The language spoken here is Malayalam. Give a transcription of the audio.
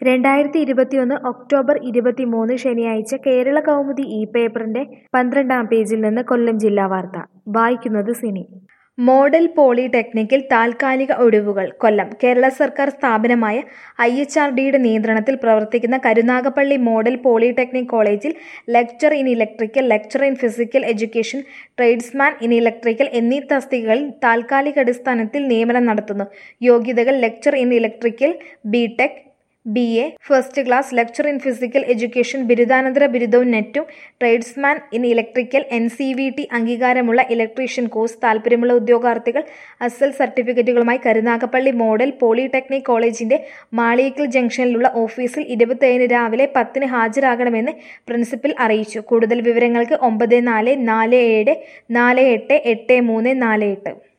രണ്ടായിരത്തി ഇരുപത്തിയൊന്ന് ഒക്ടോബർ ഇരുപത്തിമൂന്ന് ശനിയാഴ്ച കേരള കൗമുദി ഇ പേപ്പറിന്റെ പന്ത്രണ്ടാം പേജിൽ നിന്ന് കൊല്ലം ജില്ലാ വാർത്ത വായിക്കുന്നത് സിനി മോഡൽ പോളിടെക്നിക്കിൽ താൽക്കാലിക ഒഴിവുകൾ കൊല്ലം കേരള സർക്കാർ സ്ഥാപനമായ ഐ എച്ച് ആർ ഡിയുടെ നിയന്ത്രണത്തിൽ പ്രവർത്തിക്കുന്ന കരുനാഗപ്പള്ളി മോഡൽ പോളിടെക്നിക് കോളേജിൽ lecturer in electrical lecturer in physical education tradesman in electrical എന്നീ തസ്തികകളിൽ താൽക്കാലികാടിസ്ഥാനത്തിൽ നിയമനം നടത്തുന്നു യോഗ്യതകൾ lecturer in electrical B tech B A first class lecturer in physical education ബിരുദാനന്തര ബിരുദവും നെറ്റും tradesman in electrical N C V T അംഗീകാരമുള്ള ഇലക്ട്രീഷ്യൻ കോഴ്സ് താൽപ്പര്യമുള്ള ഉദ്യോഗാർത്ഥികൾ അസൽ സർട്ടിഫിക്കറ്റുകളുമായി കരുനാഗപ്പള്ളി മോഡൽ പോളിടെക്നിക് കോളേജിന്റെ മാളിയേക്കൽ ജംഗ്ഷനിലുള്ള ഓഫീസിൽ ഇരുപത്തേഴിന് രാവിലെ പത്തിന് ഹാജരാകണമെന്ന് പ്രിൻസിപ്പൽ അറിയിച്ചു കൂടുതൽ വിവരങ്ങൾക്ക് ഒമ്പത് നാല് നാല് ഏഴ് നാല് എട്ട് എട്ട് മൂന്ന് നാല് എട്ട്